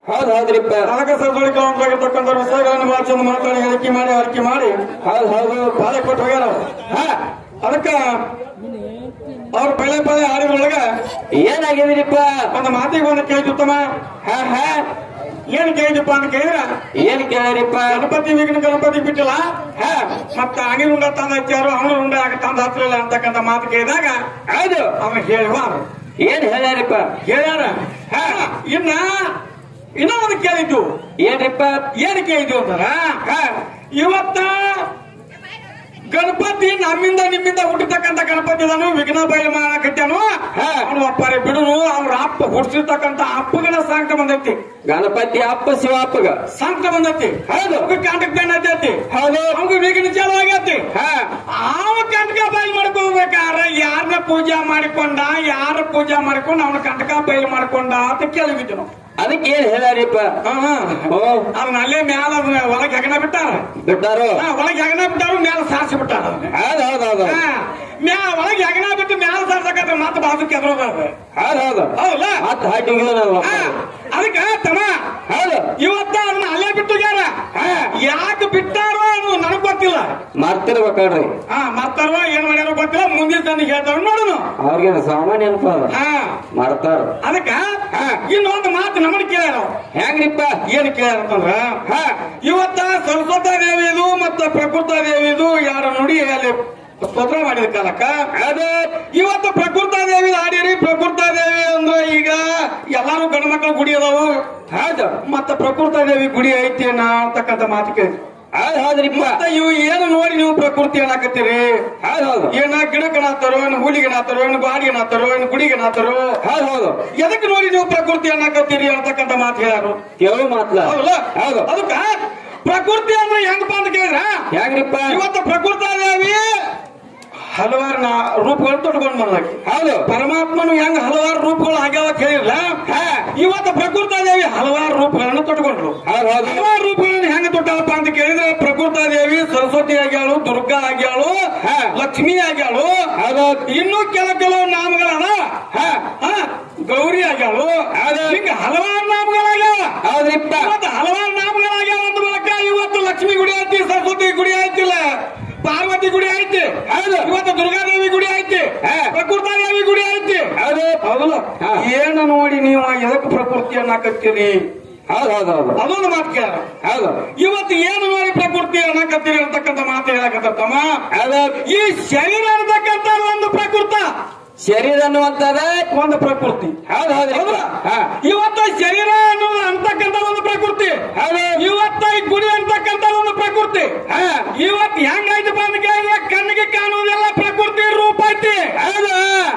ಹೌದ್ ಹೌದ್ರಿಪ್ಪ ನಾಲ್ಕು ಸರದೊಳಿಕೊಂಡಿರ್ತಕ್ಕಂಥ ವಿಷಯಗಳನ್ನು ಬಹಳ ಚಂದ ಮಾತಾಡಿ ಹೇಳಿಕೆ ಮಾಡಿ ಅರಿಕೆ ಮಾಡಿ ಹೌದ್ ಹೌದು ಪಾಲೆ ಕೊಟ್ಟು ಹೋಗ್ಯಾರ ಅವ್ರು. ಹಾ ಅದಕ್ಕ ಅವ್ರ ಪಳೆ ಪಳೆ ಹಾಡಿದ್ರೊಳಗ ಏನಾಗಿದ್ರಿಪ್ಪ ಒಂದು ಮಾತಿಗೆ ಒಂದು ಕೇಳಿದ್ತಮ್ಮ ಹಾ ಹಾ ಏನ್ ಕೇಳಿದಪ್ಪ ಅಂತ ಕೇಳಿದ್ರ ಏನ್ ಕೇಳಿರಿಪ್ಪ ಗಣಪತಿ ವಿಘ್ನ ಗಣಪತಿ ಬಿಟ್ಟಿಲ್ಲ ಹಾ ಮತ್ತ ಅಣಿಲ್ ಉಂಡ ತಂದ ಹಚ್ಚಾರು ಅವನು ಉಂಡ ತಂದ ಹತ್ತಿರಲ್ಲ ಅಂತಕ್ಕಂಥ ಮಾತು ಕೇಳಿದಾಗ ಹೌದು ಅವನು ಹೇಳುವ ಏನ್ ಹೇಳ್ಯಾರಿಪ್ಪ ಹೇಳ್ಯಾರ ಹಾ ಇನ್ನ ಇನ್ನ ಒಂದು ಕೇಳಿದ್ದು ಏನ್ರಿಪ್ಪ ಏನ್ ಕೇಳಿದ್ವು ಅಂತಾರ ಹಾ, ಇವತ್ತ ಗಣಪತಿ ನಮ್ಮಿಂದ ನಿಮ್ಮಿಂದ ಹುಟ್ಟಿರ್ತಕ್ಕಂಥ ಗಣಪತಿ ಅದಾನು ವಿಘ್ನ ಬಯಲು ಮಾಡಕತ್ತಾನು ಅವನು ಒಪ್ಪಾರೆ ಬಿಡುನು ಅವ್ರ ಅಪ್ಪ ಹುಟ್ಟಿರ್ತಕ್ಕಂಥ ಅಪ್ಪಗನ ಸಾಂಕ ಬಂದೈತಿ ಗಣಪತಿ ಅಪ್ಪ ಶಿವ ಅಪ್ಪಗ ಸಾಂಕ ಬಂದೈತಿ ಹೌದು. ಅವ್ಗ ಕಾಂಟಕ್ ಬೆನ್ನ ಹತ್ತೈತಿ ಹೌದು ಅವ್ಗ ವಿಘ್ನ ಚಾಲು ಆಗೈತಿ ಹಾ ಅವ ಕಂಟಕ ಬಯಲು ಮಾಡ್ಕೋಬೇಕಾರ ಯಾರನ್ನ ಪೂಜಾ ಮಾಡಿಕೊಂಡ ಯಾರ ಪೂಜಾ ಮಾಡಿಕೊಂಡು ಅವನ ಕಂಟಕ ಬಯಲು ಮಾಡ್ಕೊಂಡ ಅಂತ ಕೇಳಿದ್ವಿ ನಾವು ಅದಕ್ಕೆ ಏನ್ ಹೇಳ್ಯಾರಿಪ್ಪ ಹಾ, ಹಾ. ಓ ಅದನ್ನ ಅಲ್ಲೇ ಮ್ಯಾಲ ಅದನ್ನ ಒಳಗೆ ಹೆಗಣ ಬಿಟ್ಟಾರ ಬಿಟ್ಟಾರು ಹಾ, ಒಳಗೆ ಹೆಗಣ ಬಿಟ್ಟಾರು ಮ್ಯಾಲ ಸಾರಿಸಿ ಬಿಟ್ಟಾರ ಅದನ್ನ. ಹೌದ್ ಹೌದ್ ಹೌದು ಹಾ, ಮ್ಯಾ ಒಳಗೆ ಹೆಗಣ ಬಿಟ್ಟು ಮ್ಯಾಲ ಸಾರ್ಸಕತ್ರ ಮತ್ತೆ ಬಾಜುಕ್ಕೆ ಎದುರೋದ ಹೌದ್ ಹೌದು ಹೌದಲ್ಲ ಮತ್ ಹಾಟಿ ಹೋಗಿದ ಹಾ, ಅದಕ್ಕ ತಮ್ಮ ಹೌದು ಇವತ್ತ ಅದನ್ನ ಅಲ್ಲೇ ಬಿಟ್ಟು ಹೋಗ್ಯಾರ ಯಾಕೆ ಬಿಟ್ಟಾರೋ ಅದು ನನಗ್ ಗೊತ್ತಿಲ್ಲ ಮರ್ತಿರ್ಬೇಕಲ್ರಿ ಹಾ ಮತ್ತಾರೋ ಏನ್ ಮಾಡ್ಯಾರೋ ಗೊತ್ತಿಲ್ಲ ಮುಂದಿನ ತಂದು ಹೇಳ್ತಾರ ನೋಡೋಣ ಅವ್ರಿಗೇನು ಸಾಮಾನ್ಯ ಅನ್ಪ ಅದ ಹಾ ಮರ್ತಾರ ಅದಕ್ಕ ಇನ್ನೊಂದು ಮಾತು ನಮ್ಮನ್ನ ಕೇಳ್ಯಾರ ಹೆಂಗ್ರಿಪ್ಪ ಏನ್ ಕೇಳ್ಯಾರ ಅಂತಂದ್ರ ಹಾ, ಇವತ್ತ ಸರಸ್ವತ ದೇವಿದು ಮತ್ತ ಪ್ರಕೃತ ದೇವಿದು ಯಾರ ನುಡಿ ಅಲ್ಲಿ ಸ್ತೋತ್ರ ಮಾಡಿದ ಕಾಲಕ್ಕ ಅದ ಇವತ್ತು ಪ್ರಕೃತ ದೇವಿ ಆಡಿರಿ ಪ್ರಕೃತ ದೇವಿ ಅಂದ್ರೆ ಈಗ ಎಲ್ಲಾರು ಗಂಡು ಮಕ್ಕಳು ಗುಡಿ ಅದಾವು ಹೌದು ಮತ್ತ ಪ್ರಕೃತ ದೇವಿ ಗುಡಿ ಐತಿ ನಾ ಅಂತಕ್ಕಂಥ ಮಾತು ಕೇಳಿ ಹೌದ್ ಹೌದ್ರಿಪ್ಪ ಮತ್ತ ಇವು ಏನು ನೋಡಿ ನೀವು ಪ್ರಕೃತಿ ಏನಾಕತ್ತೀರಿ ಹೌದ್ ಹೌದು ಏನ ಗಿಡಗಣಾತರೋ ಏನು ಹುಲಿಗಣಾತರೋ ಏನು ಬಾಡಿಗಣಾತರೋ ಏನು ಗುಡಿಗಣಾತರೋ ಹೌದ್ ಹೌದು ಎದಕ್ಕೆ ನೋಡಿ ನೀವು ಪ್ರಕೃತಿ ಏನಾಕತ್ತೀರಿ ಅಂತಕ್ಕಂಥ ಮಾತು ಹೇಳ್ಯಾರು ಕೇಳು ಮಾತ್ಲ ಹೌದಲ್ಲ ಹೌದು ಅದಕ್ಕ ಪ್ರಕೃತಿ ಅಂದ್ರೆ ಹೆಂಗಪ್ಪ ಅಂತ ಕೇಳಿದ್ರ ಹೆಂಗ್ರಿಪ್ಪ ಇವತ್ತು ಪ್ರಕೃತ ದೇವಿ ಹಲವಾರು ನಾ ರೂಪಗಳು ತೊಟ್ಕೊಂಡ್ ಬಂದಾಕಿ ಹೌದು ಪರಮಾತ್ಮನು ಹೆಂಗ್ ಹಲವಾರು ರೂಪಗಳು ಆಗ್ಯಾವ ಅಂತ ಹೇಳಿರ್ಲ ಇವತ್ತು ಪ್ರಕೃತ ದೇವಿ ಹಲವಾರು ರೂಪಗಳನ್ನು ತೊಟ್ಕೊಂಡ್ರು ಹೌದ್ ಹೌದು ಹಲವಾರು ರೂಪಗಳನ್ನು ಹೆಂಗ ತೊಟ್ಟಳಪ್ಪ ಅಂತ ಕೇಳಿದ್ರೆ ಪ್ರಕೃತ ದೇವಿ ಸರಸ್ವತಿ ಆಗ್ಯಾಳು ದುರ್ಗಾ ಆಗ್ಯಾಳು ಹಾ. ಲಕ್ಷ್ಮಿ ಆಗ್ಯಾಳು ಹೌದು ಇನ್ನೂ ಕೆಲ ಕೆಲವು ನಾಮಗಳದ ಹಾ ಹಾ, ಗೌರಿ ಆಗ್ಯಾಳು ಹಿಂಗ ಹಲವಾರು ನಾಮಗಳಾಗ್ಯಾವ ಹೌದ್ರಿಪ್ಪ ಇವತ್ತು ಹಲವಾರು ನಾಮಗಳಾಗ್ಯಾವ ಅಂದ ಮೂಲಕ ಇವತ್ತು ಲಕ್ಷ್ಮಿ ಗುಡಿ ಐತಿ ಸರಸ್ವತಿ ಗುಡಿ ಐತಿಲ್ಲ ಪಾರ್ವತಿ ಗುಡಿ ಐತಿ ಹೌದು. ಇವತ್ತು ದುರ್ಗಾದೇವಿ ಗುಡಿ ಐತಿ ಹಾ. ಪ್ರಕೃತ ದೇವಿ ಗುಡಿ ಐತಿ ಹೌದು ಹೌದಲ್ಲ ಹಾ. ಏನು ನೋಡಿ ನೀವು ಎದಕ್ಕೆ ಪ್ರಕೃತಿಯನ್ನ ಹಾಕತ್ತೀರಿ ಹೌದ್ ಹೌದ್ ಹೌದು ಅದೊಂದು ಮಾತು ಕೇಳ ಹೌದು ಇವತ್ತು ಏನು ನೋಡಿ ಪ್ರಕೃತಿ ಅನ್ನಕತ್ತೀರಿ ಅಂತಕ್ಕಂಥ ಮಾತು ಹೇಳಕತ್ತಮ್ಮ ಹೌದು ಈ ಶರೀರ ಅಂತಕ್ಕಂಥ ಒಂದು ಪ್ರಕೃತ ಶರೀರ ಅನ್ನುವಂತದ ಒಂದು ಪ್ರಕೃತಿ ಹೌದ್ ಹೌದ್ರಿಪ್ಪ ಹೌದಾ? ಹಾ ಇವತ್ತು ಶರೀರ ಅನ್ನೋದು ಅಂತಕ್ಕಂಥ ಒಂದು ಪ್ರಕೃತಿ ಹೌದು ಇವತ್ತ ಈ ಗುಡಿ ಅಂತಕ್ಕಂಥ ಒಂದು ಪ್ರಕೃತಿ ಹಾ ಇವತ್ತು ಹೆಂಗಾಯ್ತಪ್ಪ ಅಂತ ಕೇಳಿದ್ರೆ ಕಣ್ಣಿಗೆ ಕಾಣುವುದೆಲ್ಲ ಪ್ರಕೃತಿ ರೂಪ ಐತಿ ಹೌದು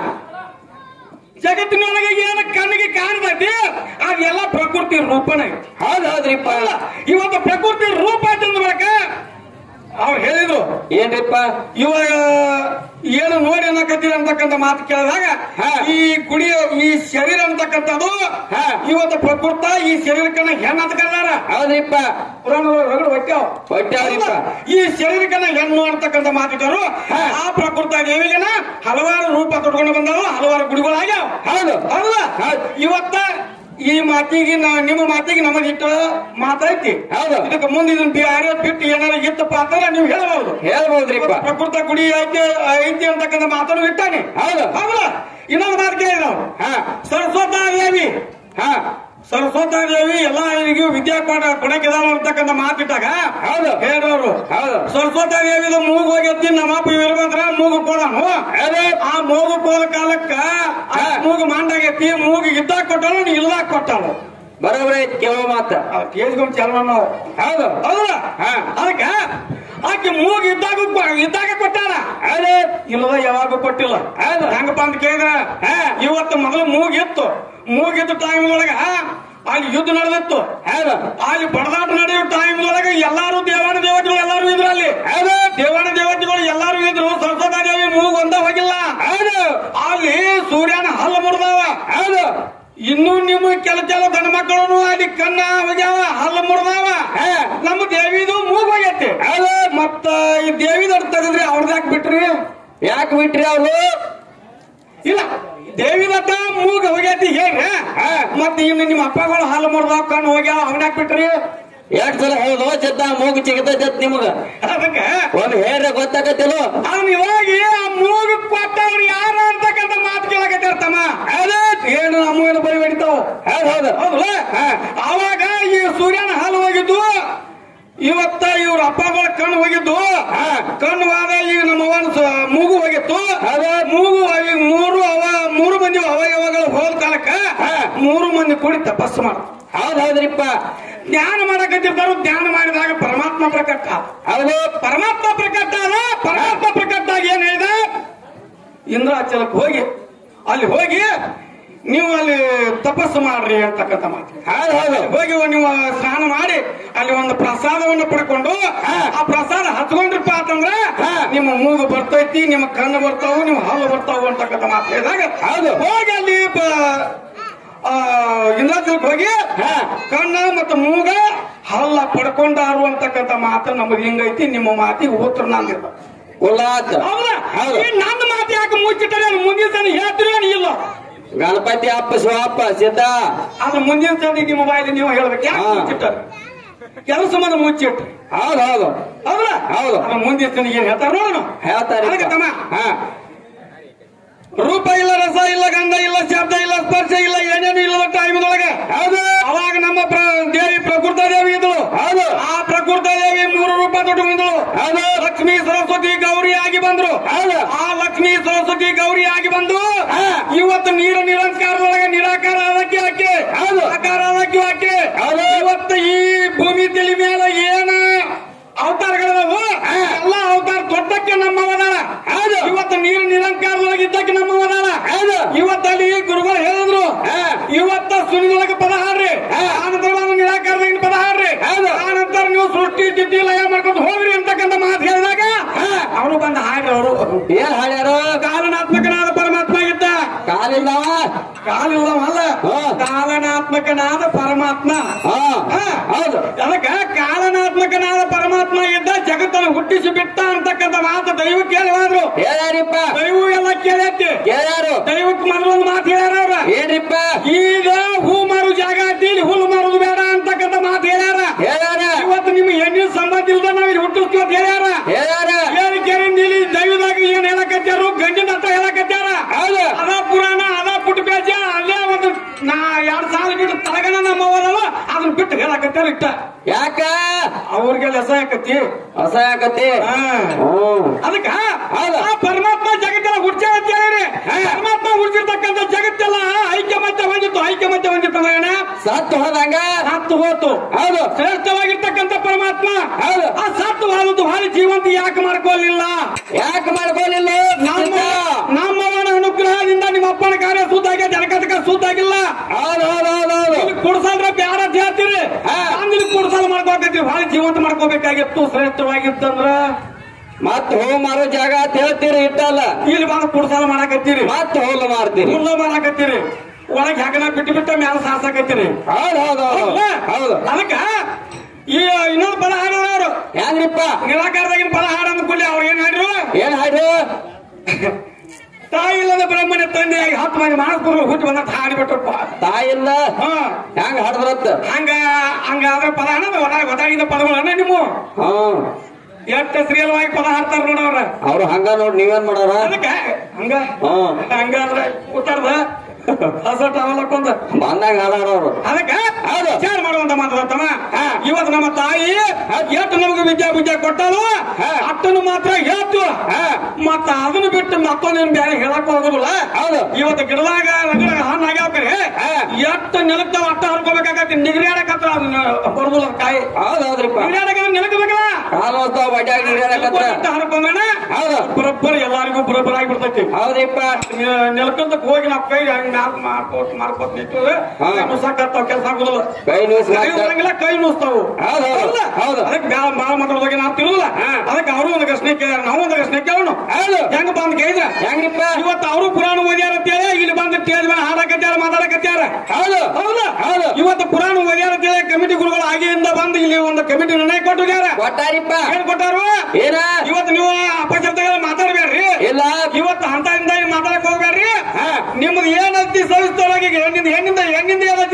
ಜಗತ್ತಿನೊಳಗೆ ಏನು ಕಣ್ಣಿಗೆ ಕಾಣ್ತೈತಿ ಅದೆಲ್ಲ ಪ್ರಕೃತಿ ರೂಪನೇ ಐತಿ ಹೌದ್ ಹೌದ್ರಿಪ್ಪ ಅಲ್ಲ, ಇವತ್ತು ಪ್ರಕೃತಿ ರೂಪ ಐತಿ ಅಂದ್ಬೇಕ ಅವ್ರು ಹೇಳಿದ್ರು ಏನ್ರಿಪ್ಪ ಇವಾಗ ಏನು ನೋಡಿ ಅನ್ನಕತ್ತೀರಿ ಅಂತಕ್ಕಂಥ ಮಾತು ಕೇಳಿದಾಗ ಹಾ. ಈ ಗುಡಿ ಈ ಶರೀರ ಅಂತಕ್ಕಂಥದ್ದು ಹಾ. ಇವತ್ತು ಪ್ರಕೃತ ಈ ಶರೀರಕ್ಕನ್ನ ಹೆಣ್ಣು ಅಂತ ಕರ್ದಾರ ಹೌದ್ರಿಪ್ಪ ಪುರಾಣದೊಳಗೆ ರಗಡು ಒಟ್ಟಾವ ಒಟ್ಟಾವ್ರಿಪ್ಪ ಈ ಶರೀರಕ್ಕನ್ನ ಹೆಣ್ಣು ಅಂತಕ್ಕಂಥ ಮಾತಿಟ್ಟರು ಹಾ. ಆ ಪ್ರಕೃತ ದೇವಿಗೆನ ಹಲವಾರು ರೂಪ ತೊಟ್ಕೊಂಡು ಬಂದವು ಹಲವಾರು ಗುಡಿಗಳಾಗ್ಯಾವ ಹೌದು ಹೌದಲ್ಲ ಹೌದು. ಇವತ್ತ ಈ ಮಾತಿಗೆ ನಾ- ನಿಮ್ಮ ಮಾತಿಗೆ ನಮಗೆ ಇಟ್ಟು ಮಾತೈತಿ ಹೌದು. ಇದಕ್ಕೆ ಮುಂದೆ ಇದನ್ನ ಬ್ಯಾರೆ ಬಿಟ್ಟು ಏನಾರ ಇತ್ತಪ್ಪ ಅಂತಂದ್ರೆ ನೀವು ಹೇಳಬಹುದು ಹೇಳ್ಬೋದ್ರಿಪ್ಪ ಪ್ರಕೃತ ಗುಡಿ ಐತಿ ಐತಿ ಅಂತಕ್ಕಂಥ ಮಾತನ್ನು ಇಟ್ಟಾನೆ ಹೌದು ಹೌದಲ್ಲ ಇನ್ನೊಂದು ಮಾತು ಕೇಳಿದ ಹಾ ಸರಸ್ವತ ದೇವಿ ಹಾ ಸರಸ್ವತ ದೇವಿ ಎಲ್ಲಾ ಇವರಿಗೂ ವಿದ್ಯಾ ಕೊಡ ಕೊಡಕ್ಕಿದಾವ ಅಂತಕ್ಕಂಥ ಮಾತಿಟ್ಟಾಗ ಹೌದು ಹೇಳೋರು ಹೌದು ಸರಸ್ವತ ದೇವಿದು ಮೂಗು ಹೋಗೈತಿ ನಮ್ಮಪ್ಪ ಇರ್ಬೇಕ್ರ ಮೂಗು ಕೊಡನು ಅದೇ ಆ ಮೂಗು ಹೋದ ಕಾಲಕ್ಕ ಆ ಮೂಗು ಮಂಡಾಗೈತಿ ಮೂಗು ಇದ್ದಾಗ ಕೊಟ್ಟಳು ಇಲ್ಲಾಗ ಕೊಟ್ಟಳು ಬರೋಬ್ರ ಐತಿ ಕೇಳೋ ಮಾತ ಕೇಳಿಸ್ಕೊಂಡ್ ಚಲೋ ನಾವು ಹೌದು ಹೌದಲ್ಲ ಹಾ. ಅದಕ್ಕ ಆಕೆ ಮೂಗು ಇದ್ದಾಗ ಕೊ- ಇದ್ದಾಗ ಕೊಟ್ಟಾರ ಅದೇ ಇಲ್ಲದ ಯಾವಾಗ ಕೊಟ್ಟಿಲ್ಲ ಹೌದು. ಹೆಂಗಪ್ಪ ಅಂತ ಕೇಳಿದ್ರ ಹಾ. ಇವತ್ತು ಮೊದಲು ಮೂಗಿತ್ತು ಮೂಗಿತ್ತು ಟೈಮ್ ಒಳಗ ಅಲ್ಲಿ ಯುದ್ಧ ನಡೆದಿತ್ತು ಹೌದು ಅಲ್ಲಿ ಬಡದಾಟ ನಡೆಯೋ ಟೈಮ್ ಒಳಗೆ ಎಲ್ಲಾರು ದೇವಾನ ದೇವತೆಗಳು ಎಲ್ಲಾರು ಇದ್ರು ಅಲ್ಲಿ ಹೌದು ದೇವಾನ ದೇವತೆಗಳು ಎಲ್ಲಾರು ಇದ್ರು ಸರಸ್ವತ ದೇವಿ ಮೂಗು ಒಂದ ಹೋಗಿಲ್ಲ ಹೌದು ಅಲ್ಲಿ ಸೂರ್ಯನ ಹಲ್ಲು ಮುರಿದಾವ ಹೌದು ಇನ್ನು ನಿಮ್ಮ ಕೆಲ ಕೆಲ ಗಂಡ ಮಕ್ಕಳು ಅಲ್ಲಿ ಕಣ್ಣ ಹೋಗ್ಯಾವ ಹಲ್ಲು ಮುರಿದಾವ ಹಾ. ನಮ್ಮ ದೇವಿದು ಮೂಗು ಹೋಗೈತಿ ಹೌದು ಮತ್ತ ಈ ದೇವಿದವ್ರು ತೆಗೆದ್ರಿ ಅವ್ರದಾಕ್ ಬಿಟ್ರಿ ಯಾಕೆ ಬಿಟ್ರಿ ಅವ್ರು ಇಲ್ಲ ದೇವಿದತ್ತ ಮೂಗು ಹೋಗೈತಿ ಹೇಳ್ರಿ ಹಾ. ಮತ್ತೆ ಇನ್ನು ನಿಮ್ಮ ಅಪ್ಪಗಳು ಹಾಲು ಮುರಿದ ಕಣ್ಣು ಹೋಗ್ಯಾವ ಅವನ್ಯಾಕ್ ಬಿಟ್ರಿ ಎರಡ್ ಸಲ ಹೇಳುದು ಚಿತ್ತ ಮೂಗು ಚಿಗತೈತ್ ನಿಮಗ ಅದಕ್ಕೆ ಒಂದ್ ಹೇಳ್ರೆ ಗೊತ್ತಾಗತ್ತಿಲ್ಲ ಅವ್ನು ಹೋಗಿ ಆ ಮೂಗು ಕೊಟ್ಟವ್ರು ಯಾರು ಅಂತಕ್ಕಂಥ ಮಾತು ಕೇಳಕತ್ತಾರ ತಮ್ಮ ಏನು ನಮ್ಮೂನ ಬರಿ ಹೊಡಿತಾವ ಹೌದ್ ಹೌದು ಹೌದಲ್ಲ ಅವಾಗ ಈ ಸೂರ್ಯನ ಹಾಲು ಹೋಗಿದ್ದು ಇವತ್ತ ಇವ್ರ ಅಪ್ಪಗಳ ಕಣ್ಣು ಹೋಗಿದ್ದು ಹಾ. ಕಣ್ಣು ಹೋದ ಈಗ ನಮ್ಮ ಅವನ ಸ- ಮೂಗು ಹೋಗಿತ್ತು ಹೌದು. ಮೂಗು ಹೋಗಿ ಮೂರು ಅವ ಮೂರು ಮಂದಿ ಅವಯವಗಳು ಹೋದ ಕಾಲಕ್ಕ ಹಾ. ಮೂರು ಮಂದಿ ಕೂಡಿ ತಪಸ್ಸು ಮಾಡ ಹೌದ್ ಹೌದ್ರಿಪ್ಪ ಧ್ಯಾನ ಮಾಡಕತ್ತಿರ್ತಾರು ಧ್ಯಾನ ಮಾಡಿದಾಗ ಪರಮಾತ್ಮ ಪ್ರಕಟ ಆದ. ಹೌದು ಪರಮಾತ್ಮ ಪ್ರಕಟ ಆದ ಪರಮಾತ್ಮ ಪ್ರಕಟ ಆಗಿ ಏನ್ ಹೇಳಿದ ಇಂದ್ರಾಚಲಕ್ಕೆ ಹೋಗಿ ಅಲ್ಲಿ ಹೋಗಿ ನೀವು ಅಲ್ಲಿ ತಪಸ್ಸು ಮಾಡ್ರಿ ಅಂತಕ್ಕಂಥ ಮಾತು ಹೌದ್ ಹೌದು ಹೋಗಿ ಒಂದ್ ನೀವು ಸ್ನಾನ ಮಾಡಿ ಅಲ್ಲಿ ಒಂದು ಪ್ರಸಾದವನ್ನು ಪಡ್ಕೊಂಡು ಹಾ. ಆ ಪ್ರಸಾದ ಹಚ್ಕೊಂಡ್ರಪ್ಪ ಅಂತಂದ್ರೆ ಹಾ. ನಿಮ್ಮ ಮೂಗು ಬರ್ತೈತಿ ನಿಮ್ಮ ಕಣ್ಣು ಬರ್ತಾವು ನಿಮ್ಮ ಹಾಲು ಬರ್ತಾವು ಅಂತಕ್ಕಂಥ ಮಾತು ಹೇಳಿದಾಗ ಹೌದು. ಹೋಗಿ ಅಲ್ಲಿ ಇಂದ್ರಾಚಲಕ್ಕೆ ಹೋಗಿ ಹಾ. ಕಣ್ಣ ಮತ್ತು ಮೂಗ ಹಲ್ಲ ಪಡ್ಕೊಂಡಾರು ಅಂತಕ್ಕಂಥ ಮಾತು ನಮ್ಮದು ಹಿಂಗೈತಿ ನಿಮ್ಮ ಮಾತಿಗೆ ಉತ್ತರ ನಂದಿಲ್ಲ ಉಲ್ಲಾತ್ ಹೌದಾ ಹೌದು ಈ ನನ್ನ ಮಾತು ಯಾಕೆ ಮುಚ್ಚಿಟ್ಟರೆ ಮುಂದಿನ ಸಲ ಹೇಳ್ತೀರಿ ಇಲ್ಲ ಗಣಪತಿ ಅಪ್ಪ ಶಿವಪ್ಪ ಸಿದ್ಧ ಆದ್ರೆ ಮುಂದಿನ ಸಲ ನಿಮ್ಮ ಬಾಯಲ್ಲಿ ನೀವು ಹೇಳ್ಬೇಕು ಯಾಕೆ ಹಾ. ಮುಚ್ಚಿಟ್ಟಾರೆ ಕೆಲಸ ಸಂಬಂಧ ಮುಚ್ಚಿಟ್ರಿ ಹೌದ್ ಹೌದು ಹೌದಾ ಹೌದು. ಆದ್ರೆ ಮುಂದಿನ ಸಲ ಏನ್ ಹೇಳ್ತಾರ ನೋಡೋಣ ಹೇಳ್ತಾರೆ ಅದಕ್ಕೆ ತಮ್ಮ ಹಾ ರೂಪ ಇಲ್ಲ ರಸ ಇಲ್ಲ ಗಂಧ ಇಲ್ಲ ಶಬ್ದ ಇಲ್ಲ ಸ್ಪರ್ಶ ಇಲ್ಲ ಏನೇನು ಇಲ್ಲದ ಟೈಮ್ದೊಳಗೆ ಹೌದು ಅವಾಗ ನಮ್ಮ ಪ್ರ- ದೇವಿ ಪ್ರಕೃತ ದೇವಿ ಇದ್ಳು ಹೌದು ಆ ಪ್ರಕೃತ ದೇವಿ ಮೂರು ರೂಪ ತೊಟ್ಟುಕೊಂಡಿದ್ಳು ಹೌದು ಲಕ್ಷ್ಮೀ ಸರಸ್ವತಿ ಗೌರಿ ಆಗಿ ಬಂದ್ರು ಹೌದು ಆ ಲಕ್ಷ್ಮೀ ಸರಸ್ವತಿ ಗೌರಿ ಆಗಿ ಬಂದು ಹಾ. ಇವತ್ತು ನೀರ ನಿರಂಕಾರದೊಳಗೆ ನಿರಾಕಾರ ಆದಕ್ಕೆ ಆಕೆ ಹೌದು. ಆಕಾರ ಆದಕ್ಕೆ ಆಕೆ ಹೌದು. ಇವತ್ತು ಈ ಭೂಮಿ ತಲೆ ಮೇಲೆ ಏನ ಅವತಾರಗಳದಾವು ಹಾ. ಎಲ್ಲ ಅವತಾರ ದೊಡ್ಡಕ್ಕೆ ನಮ್ಮವದಾರ ಹೌದು. ಇವತ್ತು ನೀರು ನಿರಂಕಾರದೊಳಗೆ ಇದ್ದಕ್ಕೆ ನಮ್ಮವದಾರ ಹೌದು ಇವತ್ತಲ್ಲಿ ಗುರುಗಳು ಹೇಳಿದ್ರು ಹಾ. ಇವತ್ತ ಸುನಿದೊಳಗೆ ಪದ ಹಾಡ್ರಿ ಹಾ. ಆನಂತರ ನಿರಾಕಾರದಾಗ ಪದ ಹಾಡ್ರಿ ಹೌದು. ಆನಂತರ ನೀವು ಸೃಷ್ಟಿ ತಿಥಿ ಲಯ ಮಾಡ್ಕೊಂಡು ಹೋಗ್ರಿ ಅಂತಕ್ಕಂಥ ಮಾತು ಹೇಳಿದಾಗ ಹಾ. ಅವರು ಬಂದ ಹಾಡ್ರಿ ಅವರು ಏನ್ ಹಾಡ್ಯಾರು ಕಾಲನಾತ್ಮಕನಾದ ಪರಮಾತ್ಮ ಇದ್ದ ಕಾಲಿಲ್ಲವ ಕಾಲಿಲ್ಲವಲ್ಲ ಹಾ. ಕಾಲನಾತ್ಮಕನಾದ ಪರಮಾತ್ಮ ಹಾ ಹಾ. ಹೌದು ಅದಕ್ಕ ಕಾಲನಾತ್ಮಕನಾದ ಪರಮಾತ್ಮ ಇದ್ದ ಜಗತ್ತನ್ನು ಹುಟ್ಟಿಸಿ ಬಿಟ್ಟ ಅಂತಕ್ಕಂಥ ಮಾತು ದೈವ ಕೇಳಿವಾದ್ರು ಹೇಳ್ಯಾರಿಪ್ಪ ದೈವ ಎಲ್ಲ ಕೇಳೈತಿ ಕೇಳ್ಯಾರು ದೈವಕ್ಕೆ ಮೊದಲೊಂದು ಮಾತು ಹೇಳ್ಯಾರ ಅವ್ರ ಏನ್ರಿಪ್ಪ ಈಗ ಹೂ ಮಾರು ಜಾಗ ಐತಿ ಇಲ್ಲಿ ಹುಲ್ಲು ಮಾರುದು ಬೇಡ ಅಂತಕ್ಕಂಥ ಮಾತು ಹೇಳ್ಯಾರ ಹೇಳ್ಯಾರ ಇವತ್ತು ನಿಮ್ಗೆ ಹೆಣ್ಣಿನ ಸಂಬಂಧ ಇಲ್ದ ನಾವ್ ಇಲ್ಲಿ ಹುಟ್ಟಿಸ್ತೀವಿ ಅಂತ ಹೇಳ್ಯಾರ ಹೇಳ್ಯಾರ ಏನ್ ಕೇಳಿ ಇಲ್ಲಿ ದೈವದಾಗ ಏನ್ ಹೇಳಕತ್ಯಾರು ಗಂಡಿನ ಅಂತ ಹೇಳಕತ್ಯಾರ ಹೌದು ಅದ ಪುರಾಣ ಅದ ಪುಟ್ಟ ಬೇಜ ಅಲ್ಲೇ ಒಂದು ನಾ ಎರಡ್ ಸಾಲ ಬಿಟ್ಟು ತಲಗನ ನಮ್ಮ ಅವದವ ಅದನ್ನ ಬಿಟ್ಟು ಹೇಳಕತ್ಯಾರ ಇಟ್ಟ ಯಾಕ ಅವ್ರಿಗೆ ಲೆಸ ಹಾಕತಿ ಹೊಸ ಯಾಕತಿ ಹಾ. ಹ್ಮ್ ಅದಕ್ಕ ಹೌದು. ಆ ಪರಮಾತ್ಮ ಜಗತ್ತೆಲ್ಲ ಹುಡ್ಚ ಅಂತ ಹೇಳಿರಿ ಪರಮಾತ್ಮ ಹುಡ್ಚಿರ್ತಕ್ಕಂಥ ಜಗತ್ತೆಲ್ಲ ಐಕ್ಯಮತ್ಯ ಹೊಂದಿತ್ತು ಐಕ್ಯಮತ್ಯ ಹೊಂದಿತ್ತು ಅಂದ್ರೆ ಸತ್ತು ಹೋದಂಗ ಸತ್ತು ಹೋತು ಹೌದು ಶ್ರೇಷ್ಠವಾಗಿರ್ತಕ್ಕಂಥ ಪರಮಾತ್ಮ ಹೌದು ಆ ಸತ್ತು ಹಾಲದು ಹಾಲಿ ಜೀವಂತ ಯಾಕೆ ಮಾಡ್ಕೊಳ್ಳಿಲ್ಲ ಯಾಕೆ ಮಾಡ್ಕೊಲಿಲ್ಲ ನಮ್ಮ ನಮ್ಮವನ ಅನುಗ್ರಹದಿಂದ ನಿಮ್ಮ ಅಪ್ಪನ ಕಾರ್ಯ ಸುದ್ದಾಗಿ ಜನಕತಕ ಸುದ್ದಾಗಿಲ್ಲ ಹೌದು ಹೌದು ಹೌದು ಹೌದು ಇಲ್ಲಿ ಕುಡ್ಸಲ್ರ ಬ್ಯಾಡ ಅಂತ ಹೇಳ್ತೀರಿ ಹಾ. ಇಲ್ಲಿ ಕುಡ್ಸಲ್ ಮಾಡ್ಕೋಬೇಕ್ರಿ ಭಾಳ ಜೀವಂತ ಮಾಡ್ಕೋಬೇಕಾಗಿತ್ತು ಶ್ರೇಷ್ಠವಾಗಿತ್ತಂದ್ರ ಮತ್ ಹೂ ಮಾರೋ ಜಾಗ ಅಂತ ಹೇಳ್ತೀರಿ ಇಟ್ಟಲ್ಲ ಇಲ್ಲಿ ಬಂದು ಕುಡ್ಸಲ್ ಮಾಡಕತ್ತೀರಿ ಮತ್ ಹೋಲ್ ಮಾಡ್ತೀರಿ ಕುಡ್ಲ ಮಾಡಕತ್ತೀರಿ ಒಳಗ್ ಹೆಗನ ಬಿಟ್ಟು ಬಿಟ್ಟು ಮ್ಯಾಲ ಸಾಸಕತ್ತೀರಿ ಹೌದು ಹೌದು ಹೌದು ಹೌದು ಅದಕ್ಕ ಈ ಇನ್ನೊಂದು ಪದ ಹಾಡಿದವರು ಹೆಂಗ್ರಿಪ್ಪ ನಿರಾಕಾರದಾಗಿನ ಪದ ಹಾಡ ಅಂದ್ಕೊಳ್ಳಿ ಅವ್ರು ಏನ್ ಹಾಡ್ರು ಏನ್ ಹಾಡ್ರಿ ತಾಯಿ ಇಲ್ಲದ ಬ್ರಹ್ಮನ ತಂದೆಯಾಗಿ ಹತ್ತು ಮಂದಿ ಮಾನಸ್ಪುರ ಹುಟ್ಟಿ ಬಂದ ಹಾಡಿಬಿಟ್ರಪ್ಪ ತಾಯಿಲ್ಲ ಹಾ ಹೆಂಗ್ ಹಾಡ್ದ್ರತ್ತ ಹಂಗ ಹಂಗಾದ್ರೆ ಪದ ಹಣ ಒದಾಗಿದ್ದ ಪದಗಳನ್ನ ನಿಮ್ಮ ಹ್ಮ್ ಎಷ್ಟು ಶ್ರೀಲವಾಗಿ ಪದ ಹಾಡ್ತಾರ ನೋಡವ್ರ ಅವ್ರು ಹಂಗ ನೋಡ್ ನೀವೇನ್ ಮಾಡಾರ ಅದಕ್ಕೆ ಹಂಗ ಹ್ಮ್ ಹಂಗಾದ್ರೆ ಉತ್ತಾರ್ದ ಹಸಟ್ ಅವಲಕ್ಕೊಂದ ಬಂದಂಗ ಹಾಡಾರ ಅವ್ರು ಅದಕ್ಕೆ ಹೌದು. ವಿಚಾರ ಮಾಡುವಂತ ಮಾತಾಡ್ತಮ್ಮ ಹಾ. ಇವತ್ತು ನಮ್ಮ ತಾಯಿ ಎಷ್ಟು ನಮಗೆ ವಿದ್ಯಾ ಬುದ್ಧಿ ಕೊಟ್ಟಲು ಹಾ. ಅಷ್ಟನ್ನು ಮಾತ್ರ ಹೇಳ್ತು ಹಾ. ಮತ್ತ ಅದನ್ನು ಬಿಟ್ಟು ಮತ್ತೊಂದೇನು ಬೇರೆ ಹೇಳಕ್ ಹೋಗುದಿಲ್ಲ ಹೌದು ಇವತ್ತು ಗಿಡದಾಗ ರಗಡ ಹಣ್ಣು ಆಗ್ಯಾವ್ರಿ ಹಾ. ಎಷ್ಟು ನೆಲಕ್ತಾವ ಅಷ್ಟ ಹರ್ಕೋಬೇಕಾಗತ್ತೆ ನಿಗರಿಯಾಡಕತ್ರ ಅದನ್ನ ಬರುದಿಲ್ಲ ಕಾಯಿ ಹೌದ್ ಹೌದ್ರಿಪ್ಪ ನಿಗರಿಯಾಡಕ ನೆಲಕಬೇಕಲ್ಲ ಕಾಲು ಹೋಗ್ತಾವ ಬಡ್ಯಾಗ ನೀಡಕತ್ರ ಹರ್ಕೊಂಬೇಡ ಹೌದು ಬರೋಬ್ಬರ ಎಲ್ಲಾರಿಗೂ ಬರೋಬ್ಬರ ಆಗಿಬಿಡ್ತೈತಿ ಹೌದ್ರಿಪ್ಪ ನೆಲಕಂತಕ್ ಹೋಗಿ ನಾವು ಕೈ ಹಂಗ ನಾಲ್ಕು ಮಾಡ್ಕೋತ ಮಾಡ್ಕೋತ ನಿಂತಿದ್ರೆ ಹಾ. ನುಸಾಕತ್ತಾವ ಕೆಲಸ ಆಗುದಿಲ್ಲ ಕೈ ನ್ಯೂಸ್ ಕೈ ಉಳಂಗಿಲ್ಲ ಕೈ ನುಸ್ತಾವು ಹೌದು, ಹೌದು, ಹೌದು. ಅದಕ್ಕೆ ಬ್ಯಾಳ ಬಾಳ ಮಾತಾಡೋದಾಗ ನಾವು ತಿರುವುದಿಲ್ಲ ಹಾ. ಅದಕ್ಕೆ ಅವರು ಒಂದು ಪ್ರಶ್ನೆ ಕೇಳ್ಯಾರ ನಾವು ಒಂದು ಪ್ರಶ್ನೆ ಕೇಳೋಣ ಹೌದು ಹೆಂಗ ಬಂದ್ ಕೇಳಿದ್ರ ಹೆಂಗ್ರಿಪ್ಪ ಇವತ್ತು ಅವರು ಪುರಾಣ ಓದ್ಯಾರ ಅಂತೇಳಿ ಇಲ್ಲಿ ಬಂದು ಸ್ಟೇಜ್ ಮೇಲೆ ಹಾಡಕತ್ಯಾರ ಮಾತಾಡಕತ್ಯಾರ ಹೌದು ಹೌದಾ ಹೌದು ಇವತ್ತು ಪುರಾಣ ಓದ್ಯಾರ ಅಂತೇಳಿ ಕಮಿಟಿ ಗುರುಗಳು ಆಗಿಂದ ಬಂದು ಇಲ್ಲಿ ಒಂದು ಕಮಿಟಿ ನಿರ್ಣಯ ಕೊಟ್ಟಿದ್ದಾರೆ ಕೊಟ್ಟಾರಿಪ್ಪ ಏನ್ ಕೊಟ್ಟಾರು ಏನ ಇವತ್ತು ನೀವು ಅಪಶಬ್ದಗಳ ಮಾತಾಡ್ಬೇಡ್ರಿ ಇಲ್ಲ ಇವತ್ತು ಹಂತ ಇಂದ ಮಾತಾಡಕ್ ಹೋಗ್ಬೇಡ್ರಿ ಹಾ. ನಿಮ್ದು ಏನಂತಿ ಸವಿಸ್ತರಾಗಿ ಹೆಣ್ಣಿಂದ ಹೆಣ್ಣಿಂದ ಹೆಣ್ಣಿಂದ ಎಲ್ಲ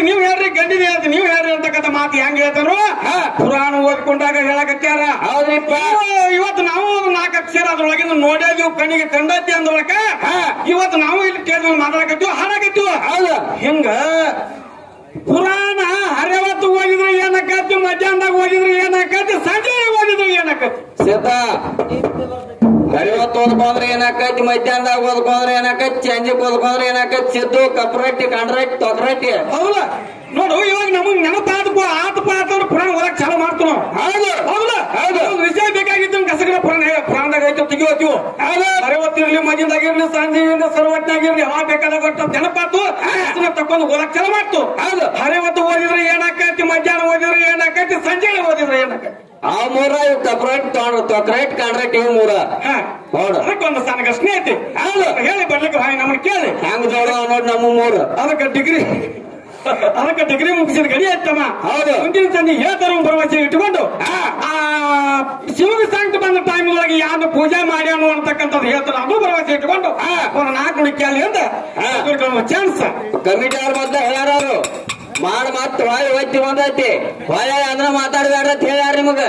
ಮಾತು ಹೆಂಗ್ ಹೇಳ್ತಾರೋ ಹಾ. ಪುರಾಣ ಓದ್ಕೊಂಡಾಗ ಹೇಳಕತ್ಯಾರ ಹೌದ್ರಿಪ್ಪ ಇವ- ಇವತ್ತು ನಾವು ಒಂದು ನಾಲ್ಕು ಅಕ್ಷರ ಅದ್ರೊಳಗಿಂದ ನೋಡಿದ್ವಿ ಕಣ್ಣಿಗೆ ಕಂಡೈತಿ ಅಂದ್ರೊಳಕ ಹಾ. ಇವತ್ತು ನಾವು ಇಲ್ಲಿ ಕೇಳಿದ್ವಿ ಮಾತಾಡಕತ್ತೀವಿ ಹಾಡಕತ್ತೀವಿ ಹೌದು ಹಿಂಗ ಪುರಾಣ ಹರಿವತ್ತು ಓದಿದ್ರೆ ಏನಾಕತಿ ಮಧ್ಯಾಹ್ನದಾಗ ಓದಿದ್ರೆ ಏನಾಕತಿ ಸಂಜೆ ಓದಿದ್ರೆ ಏನಾಕತಿ ಸೀತಾ ಹರಿವತ್ತು ಓದ್ಕೊಂಡ್ರೆ ಏನಾಕೈತಿ ಮಧ್ಯಾಹ್ನದಾಗ ಓದ್ಕೊಂಡ್ರೆ ಏನಾಕೈತಿ ಸಂಜೆಗ್ ಓದ್ಕೊಂಡ್ರೆ ಏನಾಕೈತಿ ಸಿದ್ದು ಕಪ್ರಟ್ಟಿ ಕಂಡ್ರಟ್ಟಿ ತೊಗರಟ್ಟಿ ಹೌದಾ ನೋಡು ಇವಾಗ ನಮಗ್ ನೆನಪಾದಕ್ಕೂ ಆತಪ್ಪ ಆತವ್ರ ಪುರಾಣ ಓದಕ್ ಚಾಲು ಮಾಡ್ತು ನಾವು ಹೌದು ಹೌದಾ ಹೌದು. ಒಂದು ವಿಷಯ ಬೇಕಾಗಿತ್ತು ಕಸಗರ ಪುರಾಣ ಪುರಾಣದಾಗ ಐತೆ ತೆಗಿಯೋತೀವಿ ಹೌದು. ಅರವತ್ತಿರ್ಲಿ ಮಧ್ಯದಾಗಿರ್ಲಿ ಸಂಜೆ ಇರ್ಲಿ ಸರ್ವಜ್ಞಾಗಿರ್ಲಿ ಯಾವಾಗ ಬೇಕಾದಾಗ ಒಟ್ಟು ನೆನಪಾತು ಅದನ್ನ ತಕೊಂಡು ಓದಕ್ ಚಾಲು ಮಾಡ್ತು ಹೌದು. ಹರಿವತ್ತು ಓದಿದ್ರೆ ಏನಾಕೈತಿ ಮಧ್ಯಾಹ್ನ ಓದಿದ್ರೆ ಏನಾಕೈತಿ ಸಂಜೆ ಓದಿದ್ರೆ ಏನಾಕೈತಿ ಆ ಮೂರ ಇವ್ ಕಪ್ರಟ್ಟಿ ತೊಗೊಂಡ್ರು ತೊಗರಟ್ಟಿ ಕಂಡ್ರಟ್ಟಿ ಇವ್ ಮೂರ ಹಾ ನೋಡು ಅದಕ್ಕೊಂದು ಸಣ್ಣ ಸ್ನೇಹಿತೆ ಹೌದು. ಹೇಳಿ ಬರ್ಲಿಕ್ಕೆ ಹಾಯ್ ನಮಗೆ ಕೇಳಿ ಹೆಂಗ್ ಜೋಡ ನೋಡಿ ನಮ್ಮ ಮೂರು ಅದಕ್ಕೆ ಡಿಗ್ರಿ ಅದಕ್ಕೆ ಡಿಗ್ರಿ ಮುಗಿಸಿದ ಗಡಿ ಆಯ್ತಮ್ಮ ಹೌದು. ಮುಂದಿನ ಸಂಜೆ ಹೇಳ್ತಾರ ಭರವಸೆ ಇಟ್ಕೊಂಡು ಆ ಶಿವನ ಸಂಕಟ ಬಂದ ಟೈಮ್ ಒಳಗೆ ಯಾರು ಪೂಜೆ ಮಾಡ್ಯಾನು ಅಂತಕ್ಕಂಥದ್ದು ಹೇಳ್ತಾರೆ ಅದು ಭರವಸೆ ಇಟ್ಕೊಂಡು ಒಂದು ನಾಲ್ಕು ನುಡಿ ಕೇಳಿ ಅಂತ ಹಾ. ಚಾನ್ಸ್ ಕಮಿಟಿ ಅವ್ರ ಮೊದ್ಲ ಹೇಳ್ಯಾರು ಮಾಡ್ ಮತ್ ಹೊಳೆ ಒತ್ತಿ ಬಂದೈತಿ ಹೊಳೆ ಅಂದ್ರ ಮಾತಾಡ್ಬೇಡ್ರ ಅಂತ ಹೇಳ್ಯಾರ ನಿಮಗ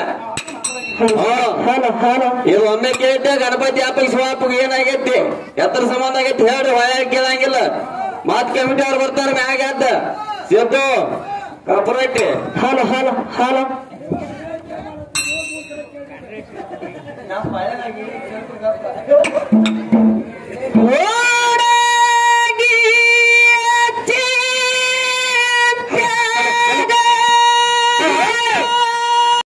ಹ್ಮ್. ಇದು ಒಮ್ಮೆ ಕೇಳಿದ್ದೆ ಗಣಪತಿ ಹಬ್ಬ ಶಿವಪ್ಪಗೆ ಏನಾಗೈತಿ ಎತ್ತರ ಸಂಬಂಧ ಆಗೈತಿ ಹೇಳ್ರಿ ಹೊಳೆ ಕೇಳಂಗಿಲ್ಲ ಮತ್ ಕಮಿಟಿ ಅವ್ರು ಬರ್ತಾರ ಮ್ಯಾಗ ಎದ್ದ Siddu Kaparatti hello hello hello